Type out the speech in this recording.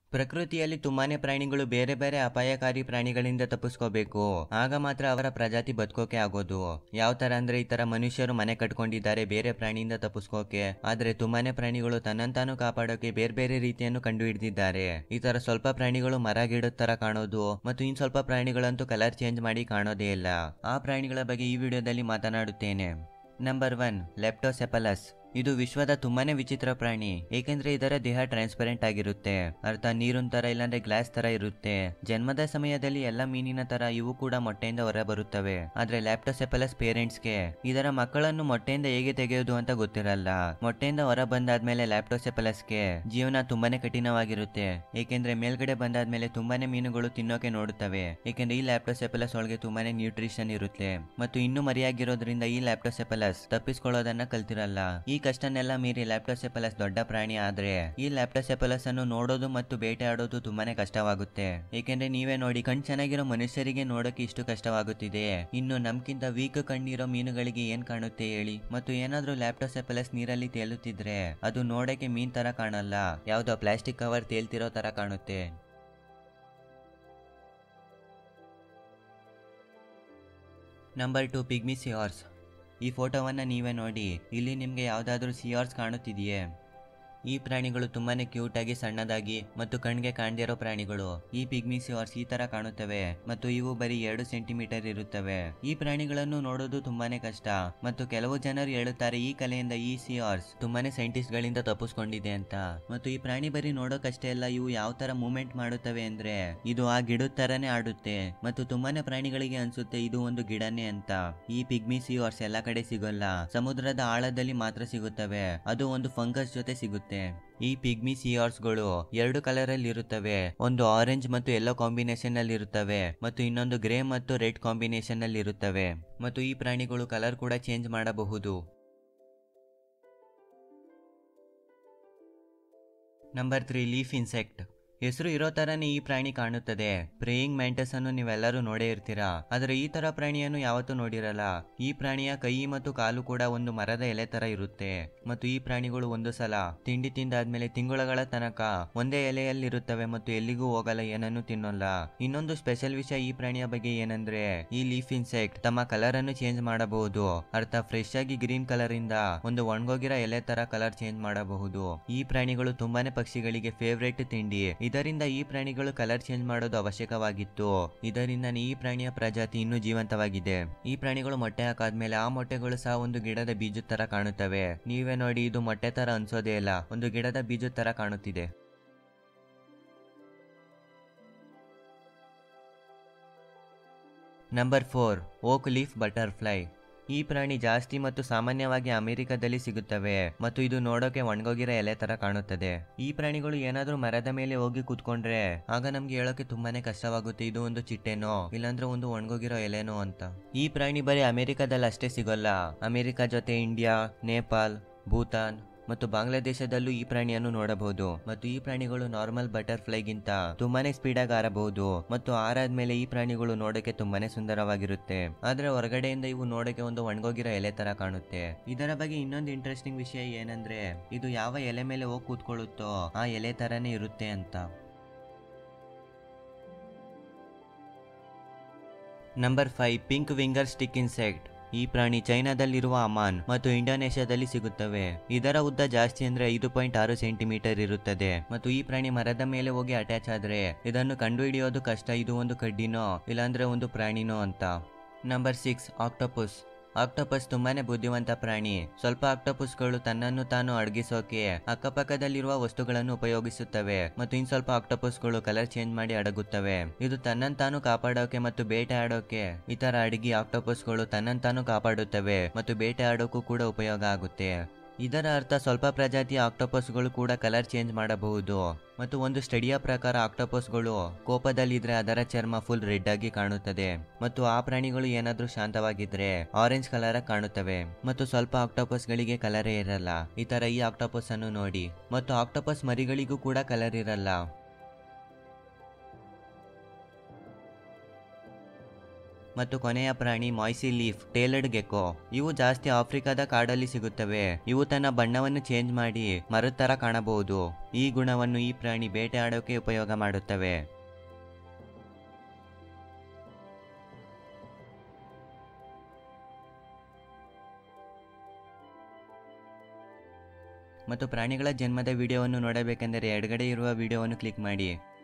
ಪ್ರಕೃತಿಯಲ್ಲಿ ತುಂಬಾನೇ ಪ್ರಾಣಿಗಳು ಬೇರೆ ಬೇರೆ ಅಪಾಯಕಾರಿ ಪ್ರಾಣಿಗಳಿಂದ ತಪ್ಪಿಸ್ಕೋಬೇಕು ಆಗ ಮಾತ್ರ ಅವರ ಪ್ರಜಾತಿ ಬದುಕೋಕೆ ಆಗೋದು ಯಾವ ತರ ಅಂದ್ರೆ ಈ ತರ ಮನುಷ್ಯರು ಮನೆ ಕಟ್ಕೊಂಡಿದ್ದಾರೆ ಬೇರೆ ಪ್ರಾಣಿಯಿಂದ ತಪ್ಪಿಸ್ಕೋಕೆ ಆದ್ರೆ ತುಂಬಾನೇ ಪ್ರಾಣಿಗಳು ತನ್ನಂತಾನು ಕಾಪಾಡೋಕೆ ಬೇರೆ ಬೇರೆ ರೀತಿಯನ್ನು ಕಂಡು ಹಿಡಿದಿದ್ದಾರೆ ಈ ತರ ಸ್ವಲ್ಪ ಪ್ರಾಣಿಗಳು ಮರ ಗಿಡದ ತರ ಕಾಣೋದು ಮತ್ತು ಇನ್ ಸ್ವಲ್ಪ ಪ್ರಾಣಿಗಳಂತೂ ಕಲರ್ ಚೇಂಜ್ ಮಾಡಿ ಕಾಣೋದೇ ಇಲ್ಲ ಆ ಪ್ರಾಣಿಗಳ ಬಗ್ಗೆ ಈ ವಿಡಿಯೋದಲ್ಲಿ ಮಾತನಾಡುತ್ತೇನೆ ನಂಬರ್ ಒನ್ ಲೆಪ್ಟೋಸೆಪಲಸ್ ಇದು ವಿಶ್ವದ ತುಂಬಾನೇ ವಿಚಿತ್ರ ಪ್ರಾಣಿ ಏಕೆಂದ್ರೆ ಇದರ ದೇಹ ಟ್ರಾನ್ಸ್ಪರೆಂಟ್ ಆಗಿರುತ್ತೆ ಅರ್ಥ ನೀರಿನ ತರ ಇಲ್ಲಾಂದ್ರೆ ಗ್ಲಾಸ್ ತರ ಇರುತ್ತೆ ಜನ್ಮದ ಸಮಯದಲ್ಲಿ ಎಲ್ಲ ಮೀನಿನ ತರ ಇವು ಕೂಡ ಮೊಟ್ಟೆಯಿಂದ ಹೊರ ಬರುತ್ತವೆ ಆದ್ರೆ ಲ್ಯಾಪ್ಟೋಸೆಪಲಸ್ ಪೇರೆಂಟ್ಸ್ಗೆ ಇದರ ಮಕ್ಕಳನ್ನು ಮೊಟ್ಟೆಯಿಂದ ಹೇಗೆ ತೆಗೆಯೋದು ಅಂತ ಗೊತ್ತಿರಲ್ಲ ಮೊಟ್ಟೆಯಿಂದ ಹೊರ ಬಂದಾದ್ಮೇಲೆ ಲ್ಯಾಪ್ಟೋಸೆಪಲಸ್ಗೆ ಜೀವನ ತುಂಬಾನೇ ಕಠಿಣವಾಗಿರುತ್ತೆ ಏಕೆಂದ್ರೆ ಮೇಲ್ಗಡೆ ಬಂದಾದ್ಮೇಲೆ ತುಂಬಾನೇ ಮೀನುಗಳು ತಿನ್ನೋಕೆ ನೋಡುತ್ತವೆ ಏಕೆಂದ್ರೆ ಈ ಲ್ಯಾಪ್ಟೋಸೆಪಲಸ್ ಒಳಗೆ ತುಂಬಾನೇ ನ್ಯೂಟ್ರಿಷನ್ ಇರುತ್ತೆ ಮತ್ತು ಇನ್ನೂ ಮರಿಯಾಗಿರೋದ್ರಿಂದ ಈ ಲ್ಯಾಪ್ಟೋಸೆಪಲಸ್ ತಪ್ಪಿಸ್ಕೊಳ್ಳೋದನ್ನ ಕಲ್ತಿರಲ್ಲ ಈ ಕಷ್ಟನೆಲ್ಲ ಮೀರಿ ಲ್ಯಾಪ್ಟೋಸೆಪಲಸ್ ದೊಡ್ಡ ಪ್ರಾಣಿ ಆದ್ರೆ ಈ ಲ್ಯಾಪ್ಟೋಸೆಪಲಸ್ ಅನ್ನು ನೋಡೋದು ಮತ್ತು ಬೇಟೆಯಾಡೋದು ತುಂಬಾನೇ ಕಷ್ಟವಾಗುತ್ತೆ ಏಕೆಂದ್ರೆ ನೀವೇ ನೋಡಿ ಕಣ್ ಚೆನ್ನಾಗಿರೋ ಮನುಷ್ಯರಿಗೆ ನೋಡೋಕೆ ಇಷ್ಟು ಕಷ್ಟವಾಗುತ್ತಿದೆ ಇನ್ನು ನಮ್ಗಿಂತ ವೀಕ್ ಕಣ್ಣಿರೋ ಮೀನುಗಳಿಗೆ ಏನ್ ಕಾಣುತ್ತೆ ಹೇಳಿ ಮತ್ತು ಏನಾದ್ರೂ ಲ್ಯಾಪ್ಟೋಸೆಪಲಸ್ ನೀರಲ್ಲಿ ತೇಲುತ್ತಿದ್ರೆ ಅದು ನೋಡಕ್ಕೆ ಮೀನ್ ತರ ಕಾಣಲ್ಲ ಯಾವ್ದೋ ಪ್ಲಾಸ್ಟಿಕ್ ಕವರ್ ತೇಲ್ತಿರೋ ತರ ಕಾಣುತ್ತೆ ನಂಬರ್ ಟು ಪಿಗ್ಮಿ ಸಿಯಾರ್ಸ್ ಈ ಫೋಟೋವನ್ನು ನೀವೇ ನೋಡಿ ಇಲ್ಲಿ ನಿಮಗೆ ಯಾವುದಾದ್ರೂ ಸಿಯಾರ್ಸ್ ಕಾಣುತ್ತಿದೆಯೇ ಈ ಪ್ರಾಣಿಗಳು ತುಂಬಾನೇ ಕ್ಯೂಟ್ ಆಗಿ ಸಣ್ಣದಾಗಿ ಮತ್ತು ಕಣ್ಗೆ ಕಾಣದಿರೋ ಪ್ರಾಣಿಗಳು ಈ ಪಿಗ್ಮಿ ಸಿಯಾರ್ಸ್ ಈ ತರ ಕಾಣುತ್ತವೆ ಮತ್ತು ಇವು ಬರೀ ಎರಡು ಸೆಂಟಿಮೀಟರ್ ಇರುತ್ತವೆ ಈ ಪ್ರಾಣಿಗಳನ್ನು ನೋಡೋದು ತುಂಬಾನೇ ಕಷ್ಟ ಮತ್ತು ಕೆಲವು ಜನರು ಹೇಳುತ್ತಾರೆ ಈ ಕಲೆಯಿಂದ ಈ ಸಿಯಾರ್ಸ್ ತುಂಬಾನೇ ಸೈಂಟಿಸ್ಟ್ ಗಳಿಂದ ತಪ್ಪಿಸ್ಕೊಂಡಿದೆ ಅಂತ ಮತ್ತು ಈ ಪ್ರಾಣಿ ಬರೀ ನೋಡೋಕಷ್ಟೇ ಅಲ್ಲ ಇವು ಯಾವ ತರ ಮೂವ್ಮೆಂಟ್ ಮಾಡುತ್ತವೆ ಅಂದ್ರೆ ಇದು ಆ ಗಿಡದ ತರನೇ ಆಡುತ್ತೆ ಮತ್ತು ತುಂಬಾನೇ ಪ್ರಾಣಿಗಳಿಗೆ ಅನ್ಸುತ್ತೆ ಇದು ಒಂದು ಗಿಡನೇ ಅಂತ ಈ ಪಿಗ್ಮಿ ಸಿಯಾರ್ಸ್ ಎಲ್ಲ ಕಡೆ ಸಿಗೋಲ್ಲ ಸಮುದ್ರದ ಆಳದಲ್ಲಿ ಮಾತ್ರ ಸಿಗುತ್ತವೆ ಅದು ಒಂದು ಫಂಗಸ್ ಜೊತೆ ಸಿಗುತ್ತೆ ಈ ಪಿಗ್ಮಿ ಸಿಯಾರ್ಸ್ಗಳು ಎರಡು ಕಲರ್ ಅಲ್ಲಿ ಇರುತ್ತವೆ ಒಂದು ಆರೆಂಜ್ ಮತ್ತು ಯೆಲ್ಲೋ ಕಾಂಬಿನೇಷನ್ ಅಲ್ಲಿ ಇರುತ್ತವೆ ಮತ್ತು ಇನ್ನೊಂದು ಗ್ರೇ ಮತ್ತು ರೆಡ್ ಕಾಂಬಿನೇಷನ್ ಅಲ್ಲಿ ಇರುತ್ತವೆ ಮತ್ತು ಈ ಪ್ರಾಣಿಗಳು ಕಲರ್ ಕೂಡ ಚೇಂಜ್ ಮಾಡಬಹುದು ನಂಬರ್ ತ್ರೀ ಲೀಫ್ ಇನ್ಸೆಕ್ಟ್ ಹೆಸರು ಇರೋ ತರನೇ ಈ ಪ್ರಾಣಿ ಕಾಣುತ್ತದೆ ಪ್ರೇಯಿಂಗ್ ಮ್ಯಾಂಟಸ್ ಅನ್ನು ನೀವೆಲ್ಲರೂ ನೋಡೇ ಇರ್ತೀರಾ ಆದ್ರೆ ಈ ತರ ಪ್ರಾಣಿಯನ್ನು ಯಾವತ್ತೂ ನೋಡಿರಲ್ಲ ಈ ಪ್ರಾಣಿಯ ಕೈ ಮತ್ತು ಕಾಲು ಕೂಡ ಒಂದು ಮರದ ಎಲೆ ತರ ಇರುತ್ತೆ ಮತ್ತು ಈ ಪ್ರಾಣಿಗಳು ಒಂದು ಸಲ ತಿಂಡಿ ತಿಂದಾದ್ಮೇಲೆ ತಿಂಗಳುಗಳ ತನಕ ಒಂದೇ ಎಲೆಯಲ್ಲಿರುತ್ತವೆ ಮತ್ತು ಎಲ್ಲಿಗೂ ಹೋಗಲ್ಲ ಏನನ್ನು ತಿನ್ನೋಲ್ಲ ಇನ್ನೊಂದು ಸ್ಪೆಷಲ್ ವಿಷಯ ಈ ಪ್ರಾಣಿಯ ಬಗ್ಗೆ ಏನಂದ್ರೆ ಈ ಲೀಫ್ ಇನ್ಸೆಕ್ಟ್ ತಮ್ಮ ಕಲರ್ ಅನ್ನು ಚೇಂಜ್ ಮಾಡಬಹುದು ಅರ್ಥ ಫ್ರೆಶ್ ಆಗಿ ಗ್ರೀನ್ ಕಲರ್ ಇಂದ ಒಂದು ಒಣಗೋಗಿರೋ ಎಲೆ ತರ ಕಲರ್ ಚೇಂಜ್ ಮಾಡಬಹುದು ಈ ಪ್ರಾಣಿಗಳು ತುಂಬಾನೇ ಪಕ್ಷಿಗಳಿಗೆ ಫೇವ್ರೇಟ್ ತಿಂಡಿ ಇದರಿಂದ ಈ ಪ್ರಾಣಿಗಳು ಕಲರ್ ಚೇಂಜ್ ಮಾಡೋದು ಅವಶ್ಯಕವಾಗಿತ್ತು ಇದರಿಂದ ಈ ಪ್ರಾಣಿಯ ಪ್ರಜಾತಿ ಇನ್ನೂ ಜೀವಂತವಾಗಿದೆ ಈ ಪ್ರಾಣಿಗಳು ಮೊಟ್ಟೆ ಹಾಕಾದ್ಮೇಲೆ ಆ ಮೊಟ್ಟೆಗಳು ಸಹ ಒಂದು ಗಿಡದ ಬೀಜದ ತರ ಕಾಣುತ್ತವೆ ನೀವೇ ನೋಡಿ ಇದು ಮೊಟ್ಟೆ ತರ ಅನ್ಸೋದೇ ಇಲ್ಲ ಒಂದು ಗಿಡದ ಬೀಜದ ತರ ಕಾಣುತ್ತಿದೆ number four oak leaf butterfly ಈ ಪ್ರಾಣಿ ಜಾಸ್ತಿ ಮತ್ತು ಸಾಮಾನ್ಯವಾಗಿ ಅಮೆರಿಕದಲ್ಲಿ ಸಿಗುತ್ತವೆ ಮತ್ತು ಇದು ನೋಡೋಕೆ ಒಣಗೋಗಿರೋ ಎಲೆ ತರ ಕಾಣುತ್ತದೆ ಈ ಪ್ರಾಣಿಗಳು ಏನಾದ್ರೂ ಮರದ ಮೇಲೆ ಹೋಗಿ ಕೂತ್ಕೊಂಡ್ರೆ ಆಗ ನಮ್ಗೆ ಹೇಳೋಕೆ ತುಂಬಾನೇ ಕಷ್ಟವಾಗುತ್ತೆ ಇದು ಒಂದು ಚಿಟ್ಟೆನೋ ಇಲ್ಲಾಂದ್ರೆ ಒಂದು ಒಣಗೋಗಿರೋ ಎಲೆನೋ ಅಂತ ಈ ಪ್ರಾಣಿ ಬರೀ ಅಮೆರಿಕದಲ್ಲಿ ಅಷ್ಟೇ ಸಿಗೋಲ್ಲ ಅಮೆರಿಕ ಜೊತೆ ಇಂಡಿಯಾ ನೇಪಾಲ್ ಭೂತಾನ್ ಮತ್ತು ಬಾಂಗ್ಲಾದೇಶದಲ್ಲೂ ಈ ಪ್ರಾಣಿಯನ್ನು ನೋಡಬಹುದು ಮತ್ತು ಈ ಪ್ರಾಣಿಗಳು ನಾರ್ಮಲ್ ಬಟರ್ಫ್ಲೈಗಿಂತ ತುಂಬಾನೇ ಸ್ಪೀಡ್ ಆಗಿ ಹಾರಬಹುದು ಮತ್ತು ಹಾರಾದ್ಮೇಲೆ ಈ ಪ್ರಾಣಿಗಳು ನೋಡಕ್ಕೆ ತುಂಬಾನೇ ಸುಂದರವಾಗಿರುತ್ತೆ ಆದ್ರೆ ಹೊರಗಡೆಯಿಂದ ಇವು ನೋಡಕ್ಕೆ ಒಂದು ಒಣಗೋಗಿರೋ ಎಲೆ ತರ ಕಾಣುತ್ತೆ ಇದರ ಬಗ್ಗೆ ಇನ್ನೊಂದು ಇಂಟ್ರೆಸ್ಟಿಂಗ್ ವಿಷಯ ಏನಂದ್ರೆ ಇದು ಯಾವ ಎಲೆ ಮೇಲೆ ಹೋಗಿ ಕೂತ್ಕೊಳ್ಳುತ್ತೋ ಆ ಎಲೆ ತರನೇ ಇರುತ್ತೆ ಅಂತ number five pink winger stick insect ಈ ಪ್ರಾಣಿ ಚೈನಾದಲ್ಲಿರುವ ಅಮಾನ್ ಮತ್ತು ಇಂಡೋನೇಷ್ಯಾದಲ್ಲಿ ಸಿಗುತ್ತವೆ ಇದರ ಉದ್ದ ಜಾಸ್ತಿ ಅಂದ್ರೆ ಐದು ಪಾಯಿಂಟ್ ಆರು ಸೆಂಟಿಮೀಟರ್ ಇರುತ್ತದೆ ಮತ್ತು ಈ ಪ್ರಾಣಿ ಮರದ ಮೇಲೆ ಹೋಗಿ ಅಟ್ಯಾಚ್ ಆದ್ರೆ ಇದನ್ನು ಕಂಡುಹಿಡಿಯೋದು ಕಷ್ಟ ಇದು ಒಂದು ಕಡ್ಡಿನೋ ಇಲ್ಲಾಂದ್ರೆ ಒಂದು ಪ್ರಾಣಿನೋ ಅಂತ ನಂಬರ್ ಸಿಕ್ಸ್ ಆಕ್ಟೋಪಸ್ ಆಕ್ಟೋಪಸ್ ತುಂಬಾನೇ ಬುದ್ಧಿವಂತ ಪ್ರಾಣಿ ಸ್ವಲ್ಪ ಆಕ್ಟೋಪಸ್ಗಳು ತನ್ನನ್ನು ತಾನು ಅಡಗಿಸೋಕೆ ಅಕ್ಕಪಕ್ಕದಲ್ಲಿರುವ ವಸ್ತುಗಳನ್ನು ಉಪಯೋಗಿಸುತ್ತವೆ ಮತ್ತು ಇನ್ ಸ್ವಲ್ಪ ಆಕ್ಟೋಪಸ್ಗಳು ಕಲರ್ ಚೇಂಜ್ ಮಾಡಿ ಅಡಗುತ್ತವೆ ಇದು ತನ್ನನ್ನು ತಾನು ಕಾಪಾಡೋಕೆ ಮತ್ತು ಬೇಟೆ ಆಡೋಕೆ ಇತರ ಅಡಗಿ ಆಕ್ಟೋಪಸ್ಗಳು ತನ್ನನ್ನು ತಾನು ಕಾಪಾಡುತ್ತವೆ ಮತ್ತು ಬೇಟೆ ಆಡೋಕ್ಕೂ ಕೂಡ ಉಪಯೋಗ ಆಗುತ್ತೆ ಇದರ ಅರ್ಥ ಸ್ವಲ್ಪ ಪ್ರಜಾತಿಯ ಆಕ್ಟೋಪಸ್ಗಳು ಕೂಡ ಕಲರ್ ಚೇಂಜ್ ಮಾಡಬಹುದು ಮತ್ತು ಒಂದು ಸ್ಟಡಿಯ ಪ್ರಕಾರ ಆಕ್ಟೋಪಸ್ಗಳು ಕೋಪದಲ್ಲಿದ್ರೆ ಅದರ ಚರ್ಮ ಫುಲ್ ರೆಡ್ ಆಗಿ ಕಾಣುತ್ತದೆ ಮತ್ತು ಆ ಪ್ರಾಣಿಗಳು ಏನಾದ್ರೂ ಶಾಂತವಾಗಿದ್ರೆ ಆರೆಂಜ್ ಕಲರ್ ಕಾಣುತ್ತವೆ ಮತ್ತು ಸ್ವಲ್ಪ ಆಕ್ಟೋಪಸ್ಗಳಿಗೆ ಕಲರೇ ಇರಲ್ಲ ಈ ತರ ಈ ಆಕ್ಟೋಪಸ್ ಅನ್ನು ನೋಡಿ ಮತ್ತು ಆಕ್ಟೋಪಸ್ ಮರಿಗಳಿಗೂ ಕೂಡ ಕಲರ್ ಇರಲ್ಲ ಮತ್ತು ಕೊನೆಯ ಪ್ರಾಣಿ ಮಾಯ್ಸಿ ಲೀಫ್ ಟೇಲರ್ಡ್ ಗೆಕೋ ಇವು ಜಾಸ್ತಿ ಆಫ್ರಿಕಾದ ಕಾಡಲ್ಲಿ ಸಿಗುತ್ತವೆ ಇವು ತನ್ನ ಬಣ್ಣವನ್ನು ಚೇಂಜ್ ಮಾಡಿ ಮರದ ತರ ಕಾಣಬಹುದು ಈ ಗುಣವನ್ನು ಈ ಪ್ರಾಣಿ ಬೇಟೆ ಆಡೋಕೆ ಉಪಯೋಗ ಮಾಡುತ್ತವೆ ಮತ್ತು ಪ್ರಾಣಿಗಳ ಜನ್ಮದ ವಿಡಿಯೋವನ್ನು ನೋಡಬೇಕೆಂದರೆ ಎಡಗಡೆ ಇರುವ ವಿಡಿಯೋವನ್ನು ಕ್ಲಿಕ್ ಮಾಡಿ